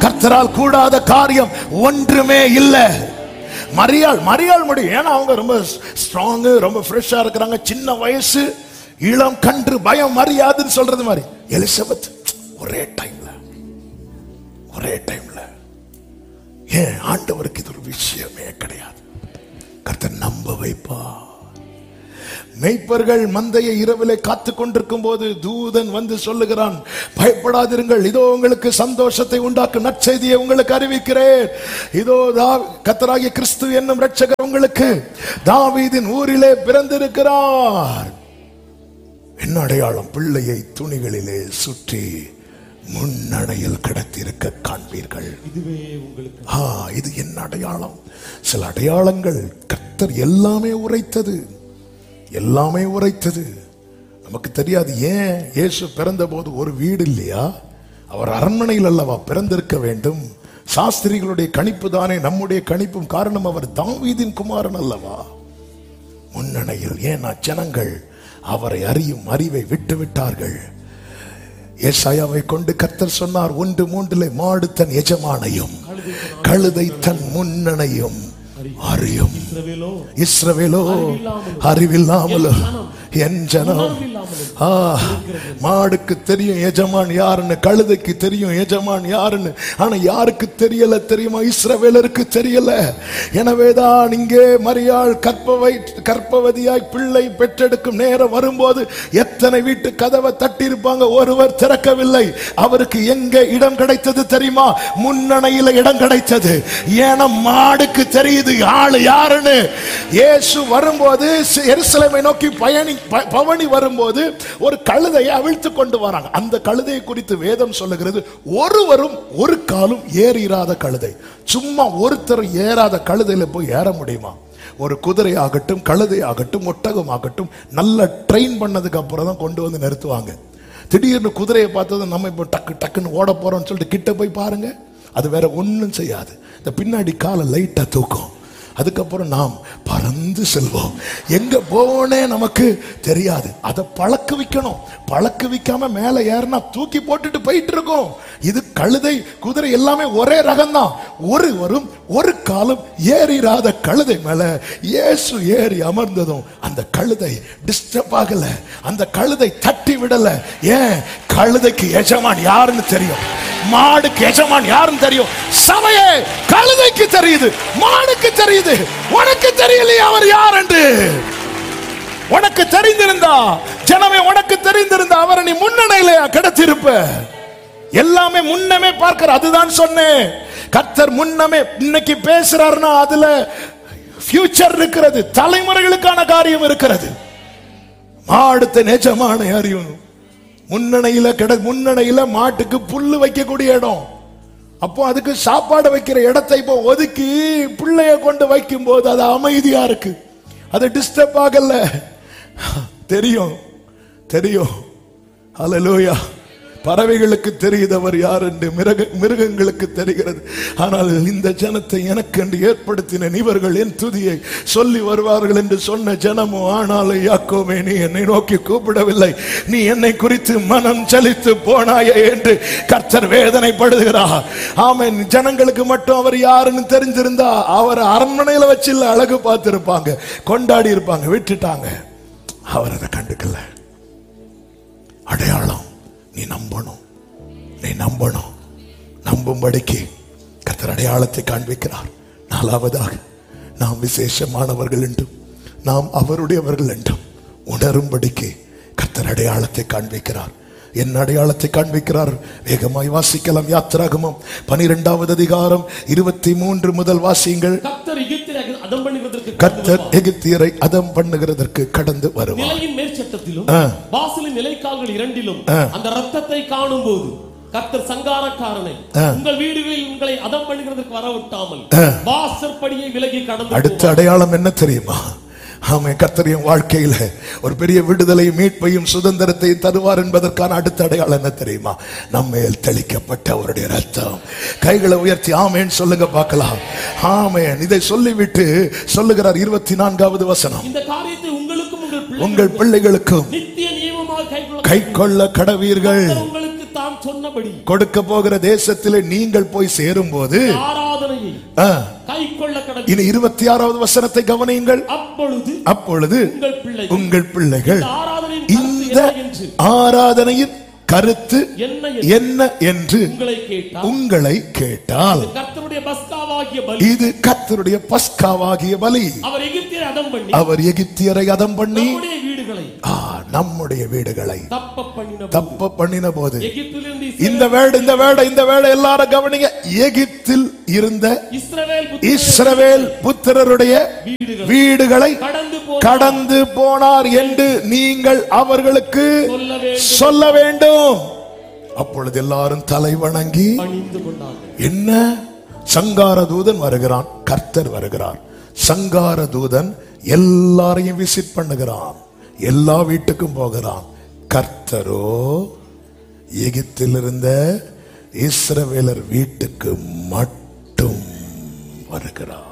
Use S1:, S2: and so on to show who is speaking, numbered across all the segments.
S1: கர்த்தரால் கூடாத காரியம் ஒன்றுமே இல்லை மரியாள் மரியாள் முடியும் ஏன்னா அவங்க ரொம்ப ஸ்ட்ராங் ரொம்ப ஃப்ரெஷ்ஷா இருக்கிறாங்க சின்ன வயசு இளம் கன்று பயம் மரியாதுன்னு சொல்றது மாதிரி எலிசபெத் ஒரே டைம்ல ஒரே டைம்ல ஏன் ஆண்டவருக்கு இது ஒரு விஷயமே கிடையாது கர்த்தர் நம்ப வைப்பா மெய்ப்பர்கள் மந்தையை இரவிலே காத்து கொண்டிருக்கும் போது தூதன் வந்து சொல்லுகிறான் பயப்படாதிருங்கள் இதோ உங்களுக்கு சந்தோஷத்தை உண்டாக்கும் நற்செய்தியை உங்களுக்கு அறிவிக்கிறேன் இதோ தா கத்தராகிய கிறிஸ்து என்னும் ரட்சகர் உங்களுக்கு தாவீதின் ஊரிலே பிறந்திருக்கிறார் என்ன அடையாளம் பிள்ளையை துணிகளிலே சுற்றி முன்னணையில் கிடத்திருக்க காண்பீர்கள்
S2: இதுவே உங்களுக்கு
S1: ஆ இது என்ன அடையாளம் சில அடையாளங்கள் கர்த்தர் எல்லாமே உரைத்தது எல்லாமே உரைத்தது நமக்கு தெரியாது ஏன் இயேசு பிறந்த போது ஒரு வீடு இல்லையா அவர் அரண்மனையில் அல்லவா பிறந்திருக்க வேண்டும் சாஸ்திரிகளுடைய கணிப்பு தானே நம்முடைய கணிப்பும் காரணம் அவர் தாவீதின் குமாரன் அல்லவா முன்னணையில் ஏன்னா ஜனங்கள் அவரை அறியும் அறிவை விட்டு விட்டார்கள் ஏசாயாவை கொண்டு கர்த்தர் சொன்னார் ஒன்று மூன்றிலே மாடு தன் எஜமானையும் கழுதை தன் முன்னணையும் அறியும்
S2: இஸ்ரவேலோ
S1: இஸ்ரவேலோ அறிவில்லாமலோ என் ஜனம் ஆ மாடுக்கு தெரியும் எஜமான் யாருன்னு கழுதைக்கு தெரியும் எஜமான் யாருன்னு ஆனா யாருக்கு தெரியல தெரியுமா இஸ்ரவேலருக்கு தெரியல எனவேதான் இங்கே மரியாள் கற்பவை கற்பவதியாய் பிள்ளை பெற்றெடுக்கும் நேரம் வரும்போது எத்தனை வீட்டு கதவை தட்டியிருப்பாங்க ஒருவர் திறக்கவில்லை அவருக்கு எங்க இடம் கிடைத்தது தெரியுமா முன்னணையில இடம் கிடைத்தது ஏன்னா மாடுக்கு தெரியுது ஆளு யாருன்னு இயேசு வரும்போது எருசலேமை நோக்கி பயணி ப- பவனி வரும்போது ஒரு கழுதையை அவிழ்த்து கொண்டு வராங்க அந்த கழுதையை குறித்து வேதம் சொல்லுகிறது ஒருவரும் ஒரு காலும் ஏறிராத கழுதை சும்மா ஒருத்தர் ஏறாத கழுதையில போய் ஏற முடியுமா ஒரு குதிரை ஆகட்டும் கழுதை ஆகட்டும் ஒட்டகம் ஆகட்டும் நல்ல ட்ரெயின் பண்ணதுக்கு அப்புறம் தான் கொண்டு வந்து நிறுத்துவாங்க திடீர்னு குதிரையை பார்த்தது நம்ம இப்போ டக்கு டக்குன்னு ஓட போறோம்னு சொல்லிட்டு கிட்ட போய் பாருங்க அது வேற ஒண்ணும் செய்யாது இந்த பின்னாடி காலை லைட்டா தூக்கும் அதுக்கப்புறம் நாம் பறந்து செல்வோம் எங்க போவோனே நமக்கு தெரியாது அதை பழக்க வைக்கணும் பழக்க வைக்காம மேல ஏறினா தூக்கி போட்டுட்டு போயிட்டு இருக்கோம் இது கழுதை குதிரை எல்லாமே ஒரே ரகம்தான் ஒருவரும் ஒரு காலம் ஏறிராத கழுதை மேல இயேசு ஏறி அமர்ந்ததும் அந்த கழுதை டிஸ்டர்ப் ஆகல அந்த கழுதை தட்டி விடல ஏன் கழுதைக்கு எஜமான் யாருன்னு தெரியும் மாடுக்கு எஜமான் யாருன்னு தெரியும் சபையே கழுதைக்கு தெரியுது மாடுக்கு தெரியுது உனக்கு தெரியலையே அவர் யார் என்று உனக்கு தெரிந்திருந்தா ஜனமே உனக்கு தெரிந்திருந்தா அவரை நீ முன்னணியில கிடைத்திருப்ப எல்லாமே முன்னமே பார்க்கிற அதுதான் சொன்னேன் கர்த்தர் முன்னமே இன்னைக்கு பேசுறாருன்னா அதுல ஃபியூச்சர் இருக்கிறது தலைமுறைகளுக்கான காரியம் இருக்கிறது மாடுத்த நிஜமான அறியும் முன்னணையில கிட முன்னணையில மாட்டுக்கு புல்லு வைக்கக்கூடிய இடம் அப்போ அதுக்கு சாப்பாடு வைக்கிற இடத்தை இப்போ ஒதுக்கி பிள்ளைய கொண்டு வைக்கும் போது அது அமைதியா இருக்கு அது டிஸ்டர்ப் ஆகல தெரியும் தெரியும் ஹalleluya பறவைகளுக்கு தெரியுதவர் யார் என்று மிருக மிருகங்களுக்கு தெரிகிறது ஆனால் இந்த ஜனத்தை எனக்கு என்று ஏற்படுத்தின இவர்கள் என் துதியை சொல்லி வருவார்கள் என்று சொன்ன ஜனமோ ஆனாலும் யாக்கோமே நீ என்னை நோக்கி கூப்பிடவில்லை நீ என்னை குறித்து மனம் சலித்து போனாயே என்று கர்த்தர் வேதனைப்படுகிறார் ஆமென் ஜனங்களுக்கு மட்டும் அவர் யாருன்னு தெரிஞ்சிருந்தா அவர் அரண்மனையில வச்சு இல்ல அழகு பார்த்திருப்பாங்க கொண்டாடி இருப்பாங்க விட்டுட்டாங்க அவர் அதை கண்டுக்கல அடையாளம் நீ நம்பணும் நீ நம்பணும் நம்பும்படிக்கு கர்த்தர் அடையாளத்தை காண்பிக்கிறார் நாலாவதாக நாம் விசேஷமானவர்கள் என்றும் நாம் அவருடையவர்கள் என்றும் உணரும்படிக்கு கர்த்தர் அடையாளத்தை காண்பிக்கிறார் என் அடையாளத்தை காண்பிக்கிறார் வேகமாய் வாசிக்கலாம் யாத்திராகமம் பனிரெண்டாவது அதிகாரம் இருபத்தி மூன்று முதல் வாசியுங்கள்
S2: கர்த்தர் எகிப்தியரை அதம் பண்ணுகிறதற்கு
S1: கர்த்தர் எகிப்தியரை அதம் பண்ணுகிறதற்கு கடந்து வருவார்
S2: நிலையின் மேற்சட்டத்திலும்
S1: ஆ.
S2: வாசலின் நிலைக்கால்கள் இரண்டிலும்
S1: ஆ.
S2: அந்த ரத்தத்தை காணும் போது கர்த்தர் சங்காரக்காரனை
S1: ஆ.
S2: உங்கள் வீடுகளில் உங்களை அதம் பண்ணுகிறதற்கு வரவிட்டாமல் வாசற்படியை விலகி கடந்து
S1: அடுத்த அடையாளம் என்ன தெரியுமா ஆமே கர்த்தரின் வாழ்க்கையில ஒரு பெரிய விடுதலையும் மீட்பையும் சுதந்திரத்தையும் தருவார் என்பதற்கான அடுத்த அடையாளம் என்ன தெரியுமா நம்மேல் தெளிக்கப்பட்ட அவருடைய ரத்தம் கைகளை உயர்த்தி ஆமேன்னு சொல்லுங்க பார்க்கலாம் ஆமேன் இதை சொல்லிவிட்டு சொல்லுகிறார் இருபத்தி நான்காவது வசனம்
S2: இந்த காரியத்தை உங்களுக்கும் உங்கள் பிள்ளைகளுக்கும்
S1: உங்கள் பிள்ளைகளுக்கும்
S2: நித்திய நியமமாக கைக்கொள்ள
S1: கை கொள்ள கடவீர்கள்
S2: கர்த்தர் உங்களுக்கு தாம் சொன்ன சொன்னபடி
S1: கொடுக்க போகிற தேசத்திலே நீங்கள் போய் சேரும்போது
S2: ஆராதனையை
S1: ஆ,
S2: கை கொள்ள கடவுள்
S1: இனி இருபத்தி ஆறாவது வசனத்தை கவனியுங்கள்
S2: அப்பொழுது
S1: அப்பொழுது
S2: உங்கள் பிள்ளை
S1: உங்கள் பிள்ளைகள்
S2: ஆராதனையின் கருத்து
S1: இந்த
S2: என்ன என்று
S1: ஆராதனையின் கருத்து
S2: என்ன என்று
S1: என்ன என்று
S2: உங்களை கேட்டால்
S1: உங்களை கேட்டால்
S2: கர்த்தருடைய பஸ்காவாகிய பலி
S1: இது கர்த்தருடைய பஸ்காவாகிய பலி
S2: அவர் எகிப்தியரை அதம் பண்ணி
S1: அவர் எகிப்தியரை அதம் பண்ணி
S2: நம்முடைய வீடுகளை
S1: ஆ, நம்முடைய வீடுகளை
S2: தப்ப பண்ணின
S1: தப்ப பண்ணின போது
S2: எகிப்திலிருந்து
S1: இந்த வேடு இந்த வேட இந்த வேட எல்லாரும் கவனிங்க எகிப்தில் இருந்த
S2: இஸ்ரவேல்
S1: இஸ்ரவேல் புத்திரருடைய
S2: வீடுகள்
S1: வீடுகளை
S2: கடந்து போ
S1: கடந்து போனார் என்று நீங்கள் அவர்களுக்கு
S2: சொல்ல வேண்டும்
S1: சொல்ல வேண்டும் அப்பொழுது எல்லாரும் தலை வணங்கி
S2: பணிந்து கொண்டார்கள்
S1: என்ன சங்கார தூதன் வருகிறான் கர்த்தர் வருகிறார் சங்கார தூதன் எல்லாரையும் விசிட் பண்ணுகிறான் எல்லா வீட்டுக்கும் போகிறான் கர்த்தரோ எகிப்தில் இருந்த இஸ்ரவேலர் வீட்டுக்கு மட்டும் வருகிறார்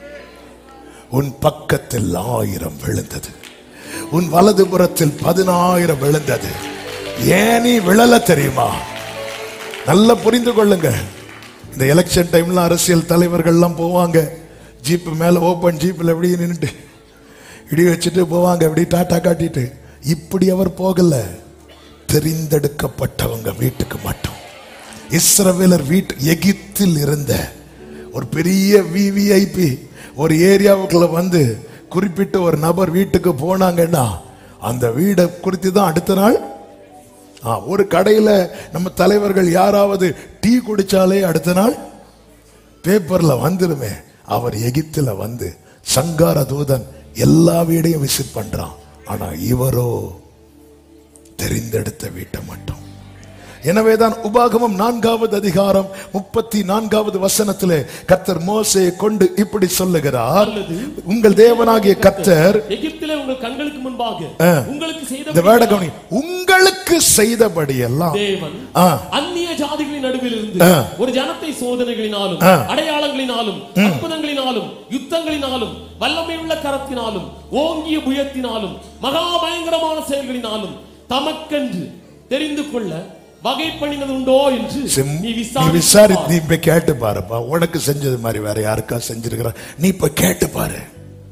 S1: உன் பக்கத்தில் ஆயிரம் விழுந்தது உன் வலதுபுறத்தில் பதினாயிரம் விழுந்தது ஏன் நீ விழல தெரியுமா நல்லா புரிந்து கொள்ளுங்க இந்த எலெக்ஷன் டைம்ல அரசியல் தலைவர்கள்லாம் போவாங்க ஜீப் மேல ஓப்பன் ஜீப்ல அப்படியே நின்னுட்டு இடி வச்சுட்டு போவாங்க அப்படி டாட்டா காட்டிட்டு இப்படி அவர் போகல தெரிந்தெடுக்கப்பட்டவங்க வீட்டுக்கு மட்டும் இஸ்ரவேலர் வீட்டு எகிப்தில் இருந்த ஒரு பெரிய விவிஐபி ஒரு ஏரியாவுக்குள்ள வந்து குறிப்பிட்ட ஒரு நபர் வீட்டுக்கு போனாங்கன்னா அந்த வீடை குறித்து தான் அடுத்த நாள் ஆ, ஒரு கடையில நம்ம தலைவர்கள் யாராவது டீ குடிச்சாலே அடுத்த நாள் பேப்பர்ல வந்துருமே அவர் எகிப்துல வந்து சங்கார தூதன் எல்லா வீடையும் விசிட் பண்றான் ஆனா இவரோ தெரிந்தெடுத்த வீட்டை மட்டும் எனவேதான் உபாகமம் நான்காவது அதிகாரம் முப்பத்தி நான்காவது வசனத்திலே கர்த்தர் மோசையை கொண்டு இப்படி சொல்லுகிறார் உங்கள் தேவனாகிய கர்த்தர்
S2: எகிப்திலே உங்கள் கண்களுக்கு முன்பாக
S1: ஆ.
S2: உங்களுக்கு செய்த
S1: இந்த வேட கவனி உங்களுக்கு செய்தபடி எல்லாம்
S2: தேவன்
S1: ஆ.
S2: அந்நிய ஜாதிகளின் நடுவில் இருந்து
S1: ஆ.
S2: ஒரு ஜனத்தை சோதனைகளினாலும்
S1: ஆ.
S2: அடையாளங்களினாலும் அற்புதங்களினாலும் யுத்தங்களினாலும் வல்லமை உள்ள கரத்தினாலும் ஓங்கிய புயத்தினாலும் மகா பயங்கரமான செயல்களினாலும் தமக்கென்று தெரிந்து கொள்ள வகை பண்ணினது உண்டோ என்று
S1: சிம்-
S2: நீ
S1: நீ
S2: விசாரி
S1: விசாரி நீ இப்ப கேட்டு பாருப்பா உனக்கு செஞ்சது மாதிரி வேற யாருக்கா செஞ்சிருக்கிற நீ இப்ப கேட்டு பாரு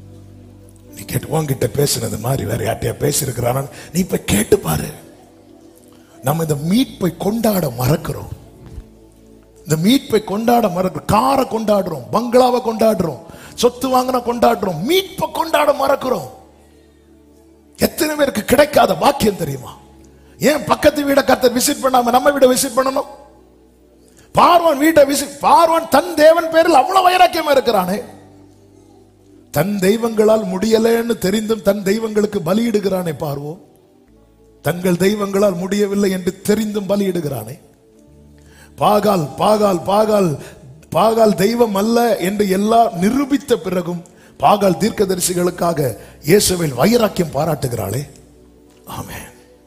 S1: நீ கேட்டு உன்கிட்ட பேசுனது மாதிரி வேற யார்ட்டையா பேசியிருக்கிறானா நீ இப்ப கேட்டு பாரு நம்ம இந்த மீட்பை கொண்டாட மறக்கிறோம் இந்த மீட்பை கொண்டாட மறக்கிறோம் காரை கொண்டாடுறோம் பங்களாவை கொண்டாடுறோம் சொத்து வாங்கின கொண்டாடுறோம் மீட்பை கொண்டாட மறக்கிறோம் எத்தனை பேருக்கு கிடைக்காத பாக்கியம் தெரியுமா ஏன் பக்கத்து வீட கர்த்தர் விசிட் பண்ணாம நம்ம வீட விசிட் பண்ணணும் பார்வன் வீட்டை விசிட் பார்வன் தன் தேவன் பேரில் அவ்வளவு வைராக்கியமா இருக்கிறானே தன் தெய்வங்களால் முடியலன்னு தெரிந்தும் தன் தெய்வங்களுக்கு பலியிடுகிறானே பார்வோம் தங்கள் தெய்வங்களால் முடியவில்லை என்று தெரிந்தும் பலியிடுகிறானே பாகால் பாகால் பாகால் பாகால் தெய்வம் அல்ல என்று எல்லாம் நிரூபித்த பிறகும் பாகால் தீர்க்கதரிசிகளுக்காக இயேசுவில் வைராக்கியம் பாராட்டுகிறாளே ஆமென்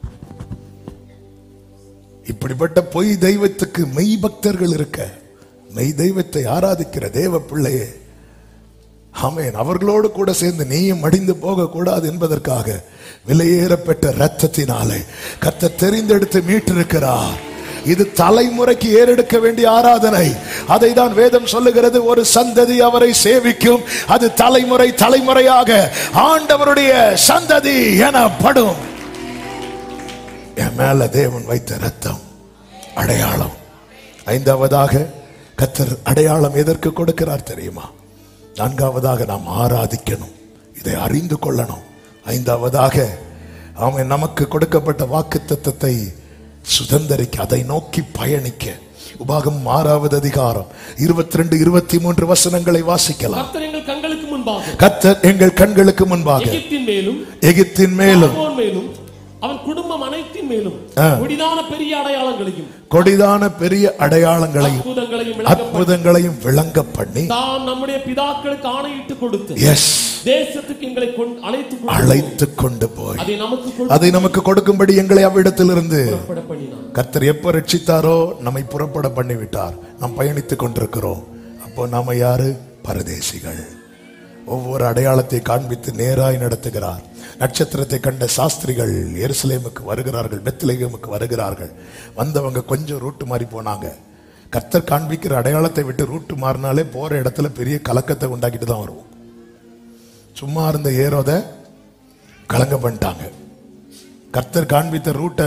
S1: இப்படிப்பட்ட பொய் தெய்வத்துக்கு மெய் பக்தர்கள் இருக்க மெய் தெய்வத்தை ஆராதிக்கிற தேவ பிள்ளையே ஆமென் அவர்களோடு கூட சேர்ந்து நீயும் மடிந்து போக கூடாது என்பதற்காக விலையேறப்பட்ட ரத்தத்தினாலே கர்த்தர் தெரிந்தெடுத்து மீட்டிருக்கிறார் இது தலைமுறைக்கு ஏறெடுக்க வேண்டிய ஆராதனை அதை தான் வேதம் சொல்லுகிறது ஒரு சந்ததி அவரை சேவிக்கும் அது தலைமுறை தலைமுறையாக ஆண்டவருடைய சந்ததி எனப்படும் என் மேல தேவன் வைத்த ரத்தம் அடையாளம் ஐந்தாவதாக கத்தர் அடையாளம் எதற்கு கொடுக்கிறார் தெரியுமா நான்காவதாக நாம் ஆராதிக்கணும் இதை அறிந்து கொள்ளணும் ஐந்தாவதாக அவன் நமக்கு கொடுக்கப்பட்ட வாக்கு தத்தத்தை சுதந்தரிக்க அதை நோக்கி பயணிக்க உபாகம் ஆறாவது அதிகாரம் இருபத்தி ரெண்டு இருபத்தி மூன்று வசனங்களை வாசிக்கலாம்
S2: கர்த்தர் எங்கள் கண்களுக்கு முன்பாக
S1: கத்தர் எங்கள் கண்களுக்கு முன்பாக
S2: எகிப்தின் மேலும்
S1: எகிப்தின் மேலும்
S2: பார்வோன் மேலும் அவன் குடும்பம் அனைத்தின் மேலும்
S1: ஆ.
S2: கொடிதான பெரிய அடையாளங்களையும்
S1: கொடிதான பெரிய அடையாளங்களையும்
S2: அற்புதங்களையும் விளக்கப்பட்டு
S1: அற்புதங்களையும் விளங்க பண்ணி
S2: தாம் நம்முடைய பிதாக்களுக்கு ஆணையிட்டு கொடுத்து
S1: எஸ்
S2: தேசத்துக்கு எங்களை கொண்டு அழைத்து கொண்டு
S1: அழைத்து கொண்டு போய்
S2: அதை நமக்கு கொடு-
S1: அதை நமக்கு கொடுக்கும்படி எங்களை அவ்விடத்திலிருந்து
S2: புறப்பட பண்ணினான்
S1: கர்த்தர் எப்ப ரட்சித்தாரோ நம்மை புறப்பட பண்ணி விட்டார் நாம் பயணித்துக் கொண்டிருக்கிறோம் அப்போ நாம யாரு பரதேசிகள் ஒவ்வொரு அடையாளத்தை காண்பித்து நேராய் நடத்துகிறார் நட்சத்திரத்தை கண்ட சாஸ்திரிகள் எருசலேமுக்கு வருகிறார்கள் பெத்லகேமுக்கு வருகிறார்கள் வந்தவங்க கொஞ்சம் ரூட்டு மாறி போனாங்க கர்த்தர் காண்பிக்கிற அடையாளத்தை விட்டு ரூட்டு மாறினாலே போற இடத்துல பெரிய கலக்கத்தை உண்டாக்கிட்டு தான் வருவோம் சும்மா இருந்த ஏரோத கலங்க பண்ணிட்டாங்க கர்த்தர் காண்பித்த ரூட்டை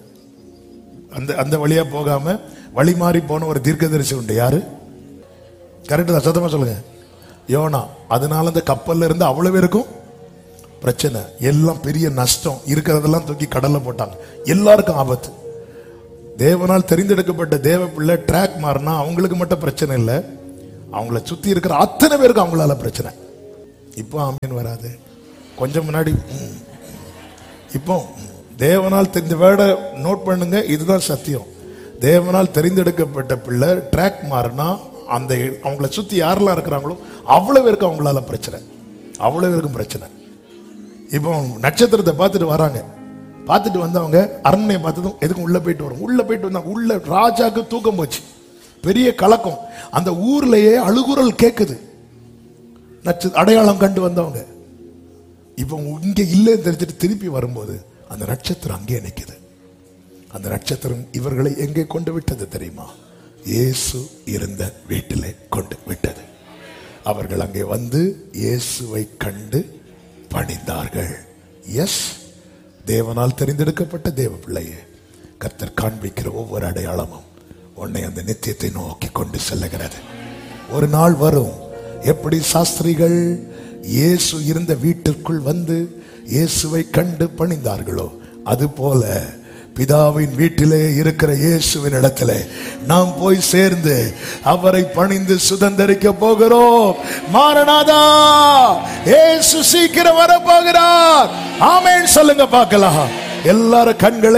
S1: அந்த அந்த வழியா போகாம வழி மாறி போன ஒரு தீர்க்கதரிசி உண்டு யாரு கரெக்ட் தான் சத்தமா சொல்லுங்க யோனா அதனால அந்த கப்பல்ல இருந்து அவ்வளவு இருக்கும் பிரச்சனை எல்லாம் பெரிய நஷ்டம் இருக்கிறதெல்லாம் தூக்கி கடல்ல போட்டாங்க எல்லாருக்கும் ஆபத்து தேவனால் தெரிந்தெடுக்கப்பட்ட தேவ பிள்ளை ட்ராக் மாறினா அவங்களுக்கு மட்டும் பிரச்சனை இல்லை அவங்கள சுத்தி இருக்கிற அத்தனை பேருக்கு அவங்களால பிரச்சனை இப்போ ஆமீன் வராது கொஞ்சம் முன்னாடி ம். இப்போ தேவனால் தெரிந்த வேர்டை நோட் பண்ணுங்க இதுதான் சத்தியம் தேவனால் தெரிந்தெடுக்கப்பட்ட பிள்ளை ட்ராக் மாறினா அந்த அவங்கள சுத்தி யாரெல்லாம் இருக்கிறாங்களோ அவ்வளவு பேருக்கு அவங்களால பிரச்சனை அவ்வளவு பேருக்கும் பிரச்சனை இப்போ நட்சத்திரத்தை பார்த்துட்டு வராங்க பார்த்துட்டு வந்தவங்க அரண்மனையை பார்த்ததும் எதுக்கும் உள்ள போயிட்டு வரும் உள்ள போயிட்டு வந்தாங்க உள்ள ராஜாக்கு தூக்கம் போச்சு பெரிய கலக்கம் அந்த ஊர்லயே அழுகுரல் கேக்குது நட்ச அடையாளம் கண்டு வந்தவங்க இப்போ இங்க இல்லைன்னு தெரிஞ்சுட்டு திருப்பி வரும்போது அந்த நட்சத்திரம் அங்கே நிக்குது அந்த நட்சத்திரம் இவர்களை எங்கே கொண்டு விட்டது தெரியுமா இயேசு இருந்த வீட்டிலே கொண்டு விட்டது அவர்கள் அங்கே வந்து இயேசுவை கண்டு பணிந்தார்கள் எஸ் தேவனால் தெரிந்தெடுக்கப்பட்ட தேவ பிள்ளையே கர்த்தர் காண்பிக்கிற ஒவ்வொரு அடையாளமும் உன்னை அந்த நித்தியத்தை நோக்கி கொண்டு செல்லுகிறது ஒரு நாள் வரும் எப்படி சாஸ்திரிகள் இயேசு இருந்த வீட்டிற்குள் வந்து இயேசுவை கண்டு பணிந்தார்களோ அதுபோல பிதாவின் வீட்டிலே இருக்கிற இயேசுவின் இடத்திலே நாம் போய் சேர்ந்து அவரை பணிந்து சுதந்தரிக்க போகிறோம் மாரநாதா இயேசு சீக்கிரம் வர போகிறார் ஆமென் சொல்லுங்க பார்க்கலாம் எல்லாரும் கண்களை